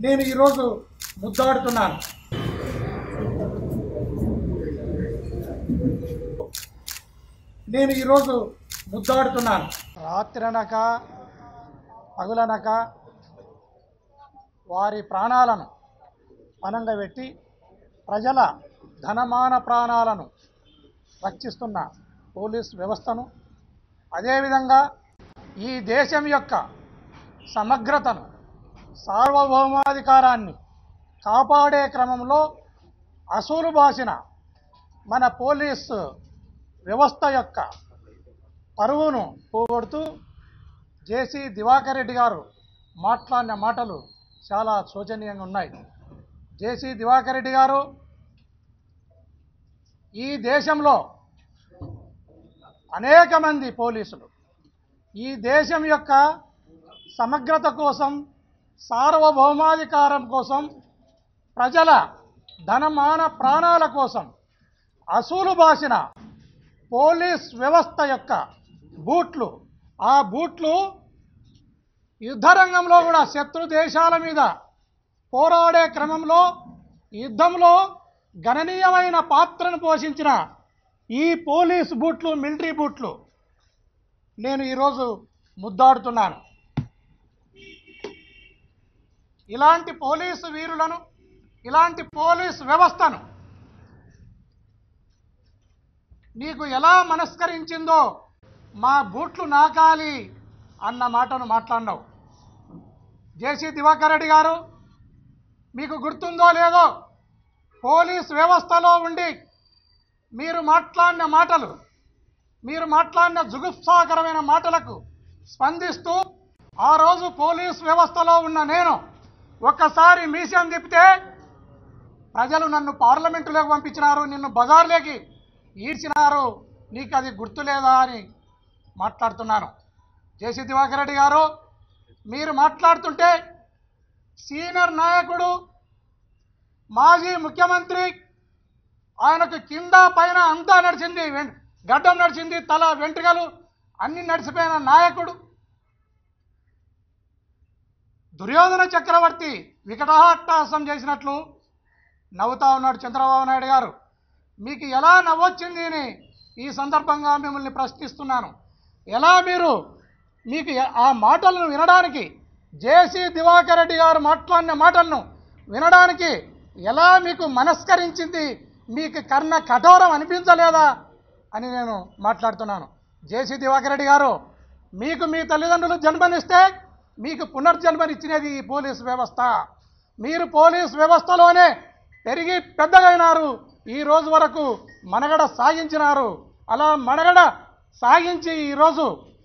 నేను ఈరోజు ముద్దాడుతున్నాను నేను ఈరోజు ముద్దాడుతున్నాను రాత్రనక పగులనక వారి ప్రాణాలను పనంగా పెట్టి ప్రజల ధనమాన ప్రాణాలను రక్షిస్తున్న పోలీస్ వ్యవస్థను అదేవిధంగా ఈ దేశం యొక్క సమగ్రతను సార్వభౌమాధికారాన్ని కాపాడే క్రమంలో అసూలు బాసిన మన పోలీసు వ్యవస్థ యొక్క పరువును పోగొడుతూ జేసీ దివాకర్ రెడ్డి గారు మాట్లాడిన మాటలు చాలా శోచనీయంగా ఉన్నాయి జేసీ దివాకర్ రెడ్డి గారు ఈ దేశంలో అనేక మంది పోలీసులు ఈ దేశం యొక్క సమగ్రత కోసం సార్వభౌమాధికారం కోసం ప్రజల ధనమాన ప్రాణాల కోసం అసూలు బాసిన పోలీస్ వ్యవస్థ యొక్క బూట్లు ఆ బూట్లు యుద్ధరంగంలో కూడా శత్రు దేశాల మీద పోరాడే క్రమంలో యుద్ధంలో గణనీయమైన పాత్రను పోషించిన ఈ పోలీస్ బూట్లు మిలిటరీ బూట్లు నేను ఈరోజు ముద్దాడుతున్నాను ఇలాంటి పోలీసు వీరులను ఇలాంటి పోలీస్ వ్యవస్థను నీకు ఎలా మనస్కరించిందో మా బూట్లు నాకాలి అన్న మాటను మాట్లాడినావు జేసీ దివాకర్ రెడ్డి గారు మీకు గుర్తుందో లేదో పోలీస్ వ్యవస్థలో ఉండి మీరు మాట్లాడిన మాటలు మీరు మాట్లాడిన జుగుప్సాకరమైన మాటలకు స్పందిస్తూ ఆ రోజు పోలీస్ వ్యవస్థలో ఉన్న నేను ఒక్కసారి మీసం తిప్పితే ప్రజలు నన్ను పార్లమెంటులోకి పంపించినారు నిన్ను బజార్లోకి ఈడ్చినారు నీకు అది గుర్తులేదా అని మాట్లాడుతున్నాను జేసీ దివాకర్ రెడ్డి గారు మీరు మాట్లాడుతుంటే సీనియర్ నాయకుడు మాజీ ముఖ్యమంత్రి ఆయనకు కింద పైన అంతా నడిచింది వెం- గడ్డం నడిచింది తల వెంట్రుకలు అన్ని నడిచిపోయిన నాయకుడు దుర్యోధన చక్రవర్తి వికటాట్టహాసం చేసినట్లు నవ్వుతా ఉన్నాడు చంద్రబాబు నాయుడు గారు మీకు ఎలా నవ్వొచ్చింది అని ఈ సందర్భంగా మిమ్మల్ని ప్రశ్నిస్తున్నాను ఎలా మీరు మీకు ఎ- ఆ మాటలను వినడానికి జేసీ దివాకర్ రెడ్డి గారు మాట్లాడిన మాటలను వినడానికి ఎలా మీకు మనస్కరించింది మీకు కర్ణ కఠోరం అనిపించలేదా అని నేను మాట్లాడుతున్నాను జేసీ దివాకర్ రెడ్డి గారు మీకు మీ తల్లిదండ్రులు జన్మనిస్తే మీకు పునర్జన్మనిచ్చినది ఈ పోలీస్ వ్యవస్థ మీరు పోలీస్ వ్యవస్థలోనే పెరిగి పెద్దగైనారు ఈ రోజు వరకు మనగడ సాగించినారు అలా మనగడ సాగించి ఈరోజు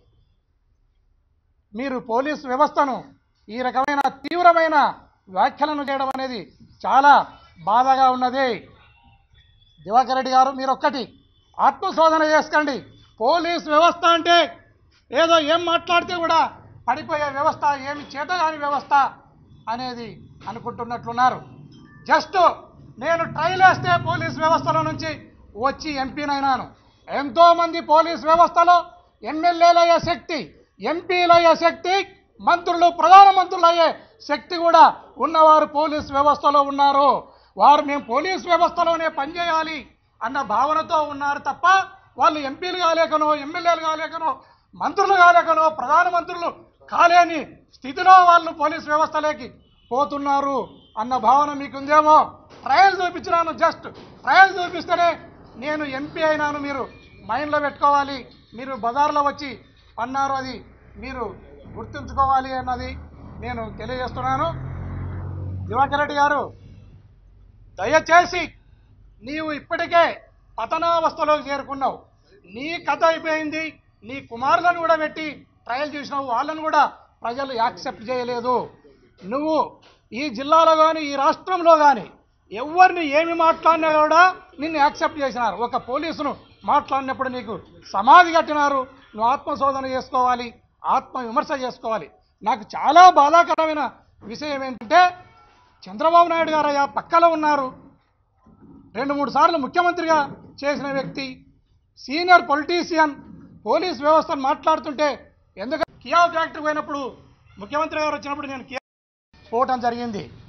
మీరు పోలీస్ వ్యవస్థను ఈ రకమైన తీవ్రమైన వ్యాఖ్యలను చేయడం అనేది చాలా బాధగా ఉన్నది దివాకర్ రెడ్డి గారు మీరు ఒక్కటి ఆత్మశోధన చేసుకోండి పోలీస్ వ్యవస్థ అంటే ఏదో ఏం మాట్లాడితే కూడా పడిపోయే వ్యవస్థ ఏమి చేతగాని వ్యవస్థ అనేది అనుకుంటున్నట్లున్నారు జస్ట్ నేను ట్రైల్ వేస్తే పోలీస్ వ్యవస్థలో నుంచి వచ్చి ఎంపీనైనాను ఎంతోమంది పోలీస్ వ్యవస్థలో ఎమ్మెల్యేలు అయ్యే శక్తి ఎంపీలు అయ్యే శక్తి మంత్రులు ప్రధానమంత్రులు అయ్యే శక్తి కూడా ఉన్నవారు పోలీస్ వ్యవస్థలో ఉన్నారు వారు మేము పోలీస్ వ్యవస్థలోనే పనిచేయాలి అన్న భావనతో ఉన్నారు తప్ప వాళ్ళు ఎంపీలు కాలేకనో ఎమ్మెల్యేలు కాలేకనో మంత్రులు కాలేకనో ప్రధానమంత్రులు కాలేని స్థితిలో వాళ్ళు పోలీస్ వ్యవస్థలోకి పోతున్నారు అన్న భావన మీకుందేమో ట్రయల్ చూపించినాను జస్ట్ ట్రయల్ చూపిస్తేనే నేను ఎంపీ అయినాను మీరు మైండ్లో పెట్టుకోవాలి మీరు బజార్లో వచ్చి అన్నారు అది మీరు గుర్తుంచుకోవాలి అన్నది నేను తెలియజేస్తున్నాను దివాకర్ రెడ్డి గారు దయచేసి నీవు ఇప్పటికే పతనావస్థలోకి చేరుకున్నావు నీ కథ అయిపోయింది నీ కుమారులను కూడా పెట్టి ట్రయల్ చేసినావు వాళ్ళను కూడా ప్రజలు యాక్సెప్ట్ చేయలేదు నువ్వు ఈ జిల్లాలో కానీ ఈ రాష్ట్రంలో కానీ ఎవరిని ఏమి మాట్లాడినా కూడా నిన్ను యాక్సెప్ట్ చేసినారు ఒక పోలీసును మాట్లాడినప్పుడు నీకు సమాధి కట్టినారు నువ్వు ఆత్మశోధన చేసుకోవాలి ఆత్మ విమర్శ చేసుకోవాలి నాకు చాలా బాధాకరమైన విషయం ఏంటంటే చంద్రబాబు నాయుడు గారు అయ్యా పక్కలో ఉన్నారు రెండు మూడు సార్లు ముఖ్యమంత్రిగా చేసిన వ్యక్తి సీనియర్ పొలిటీషియన్ పోలీస్ వ్యవస్థను మాట్లాడుతుంటే ఎందుకంటే కియా ఫ్యాక్టరీ పోయినప్పుడు ముఖ్యమంత్రి గారు వచ్చినప్పుడు నేను కియా పోవటం జరిగింది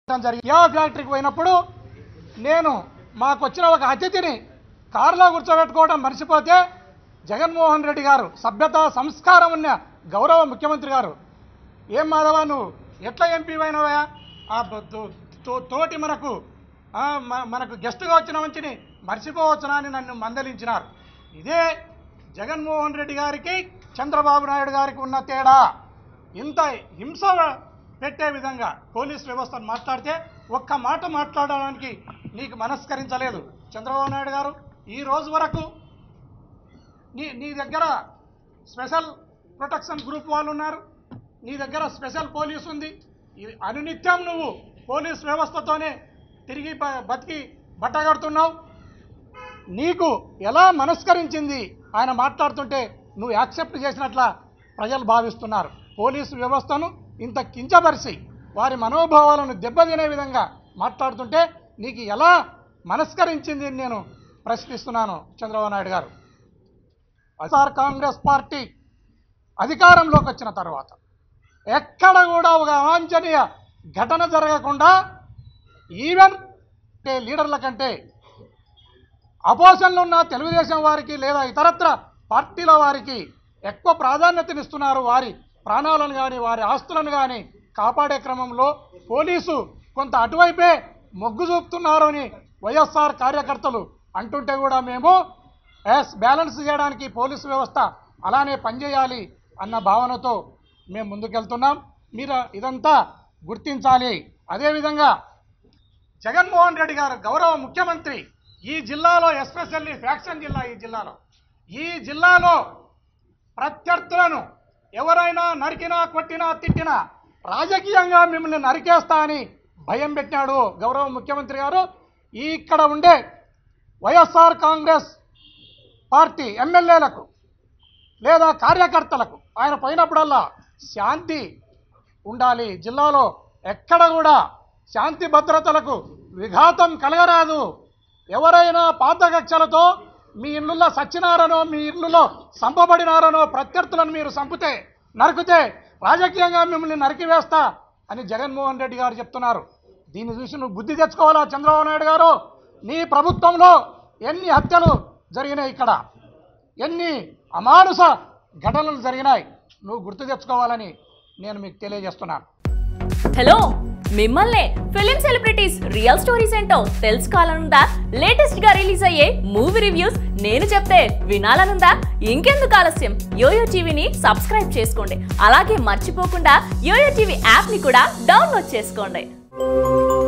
జరిగింది యా ఫ్యాక్టరీకి పోయినప్పుడు నేను మాకు వచ్చిన ఒక అతిథిని కారులో కూర్చోబెట్టుకోవడం మర్చిపోతే జగన్మోహన్ రెడ్డి గారు సభ్యత సంస్కారం ఉన్న గౌరవ ముఖ్యమంత్రి గారు ఏం మాధవ నువ్వు ఎట్లా ఎంపీ అయినవా ఆ బ- తో- తో- తోటి మనకు ఆ, మ- మనకు గెస్ట్గా వచ్చిన మంచిని మర్చిపోవచ్చునా అని నన్ను మందలించినారు ఇదే జగన్మోహన్ రెడ్డి గారికి చంద్రబాబు నాయుడు గారికి ఉన్న తేడా ఇంత హింస పెట్టే విధంగా పోలీస్ వ్యవస్థను మాట్లాడితే ఒక్క మాట మాట్లాడడానికి నీకు మనస్కరించలేదు చంద్రబాబు నాయుడు గారు ఈ రోజు వరకు నీ నీ దగ్గర స్పెషల్ ప్రొటెక్షన్ గ్రూప్ వాళ్ళు ఉన్నారు నీ దగ్గర స్పెషల్ పోలీస్ ఉంది ఇది అనునిత్యం నువ్వు పోలీస్ వ్యవస్థతోనే తిరిగి బ- బతికి బట్టగడుతున్నావు నీకు ఎలా మనస్కరించింది ఆయన మాట్లాడుతుంటే నువ్వు యాక్సెప్ట్ చేసినట్ల ప్రజలు భావిస్తున్నారు పోలీసు వ్యవస్థను ఇంత కించపరిచి వారి మనోభావాలను దెబ్బతినే విధంగా మాట్లాడుతుంటే నీకు ఎలా మనస్కరించింది అని నేను ప్రశ్నిస్తున్నాను చంద్రబాబు నాయుడు గారు వైఎస్ఆర్ కాంగ్రెస్ పార్టీ అధికారంలోకి వచ్చిన తర్వాత ఎక్కడ కూడా ఒక అవాంఛనీయ ఘటన జరగకుండా ఈవెన్ అంటే లీడర్ల కంటే అపోజన్లో ఉన్న తెలుగుదేశం వారికి లేదా ఇతరత్ర పార్టీల వారికి ఎక్కువ ప్రాధాన్యతనిస్తున్నారు వారి ప్రాణాలను కానీ వారి ఆస్తులను కానీ కాపాడే క్రమంలో పోలీసు కొంత అటువైపే మొగ్గు చూపుతున్నారు అని వైఎస్ఆర్ కార్యకర్తలు అంటుంటే కూడా మేము ఎస్ బ్యాలెన్స్ చేయడానికి పోలీసు వ్యవస్థ అలానే పనిచేయాలి అన్న భావనతో మేము ముందుకెళ్తున్నాం మీరు ఇదంతా గుర్తించాలి అదేవిధంగా జగన్మోహన్ రెడ్డి గారు గౌరవ ముఖ్యమంత్రి ఈ జిల్లాలో ఎస్పెషల్లీ ఫ్యాక్షన్ జిల్లా ఈ జిల్లాలో ఈ జిల్లాలో ప్రత్యర్థులను ఎవరైనా నరికినా కొట్టినా తిట్టినా రాజకీయంగా మిమ్మల్ని నరికేస్తా అని భయం పెట్టినాడు గౌరవ ముఖ్యమంత్రి గారు ఈ ఇక్కడ ఉండే వైఎస్ఆర్ కాంగ్రెస్ పార్టీ ఎమ్మెల్యేలకు లేదా కార్యకర్తలకు ఆయన పోయినప్పుడల్లా శాంతి ఉండాలి జిల్లాలో ఎక్కడ కూడా శాంతి భద్రతలకు విఘాతం కలగరాదు ఎవరైనా పాత కక్షలతో మీ ఇళ్ళల్లో సచ్చినారనో మీ ఇళ్ళలో సంపబడినారనో ప్రత్యర్థులను మీరు సంపితే నరికితే రాజకీయంగా మిమ్మల్ని నరికివేస్తా అని జగన్మోహన్ రెడ్డి గారు చెప్తున్నారు దీన్ని చూసి నువ్వు బుద్ధి తెచ్చుకోవాలా చంద్రబాబు నాయుడు గారు నీ ప్రభుత్వంలో ఎన్ని హత్యలు జరిగినాయి ఇక్కడ ఎన్ని అమానుష ఘటనలు జరిగినాయి నువ్వు గుర్తు తెచ్చుకోవాలని నేను మీకు తెలియజేస్తున్నాను హలో మిమ్మల్నే ఫిలిం సెలబ్రిటీస్ రియల్ స్టోరీస్ ఏంటో తెలుసుకోవాలనుందా లేటెస్ట్ గా రిలీజ్ అయ్యే మూవీ రివ్యూస్ నేను చెప్తే వినాలనుందా ఇంకెందుకు ఆలస్యం యోయో టీవీని సబ్స్క్రైబ్ చేసుకోండి అలాగే మర్చిపోకుండా యోయో టీవీ యాప్ ని కూడా డౌన్లోడ్ చేసుకోండి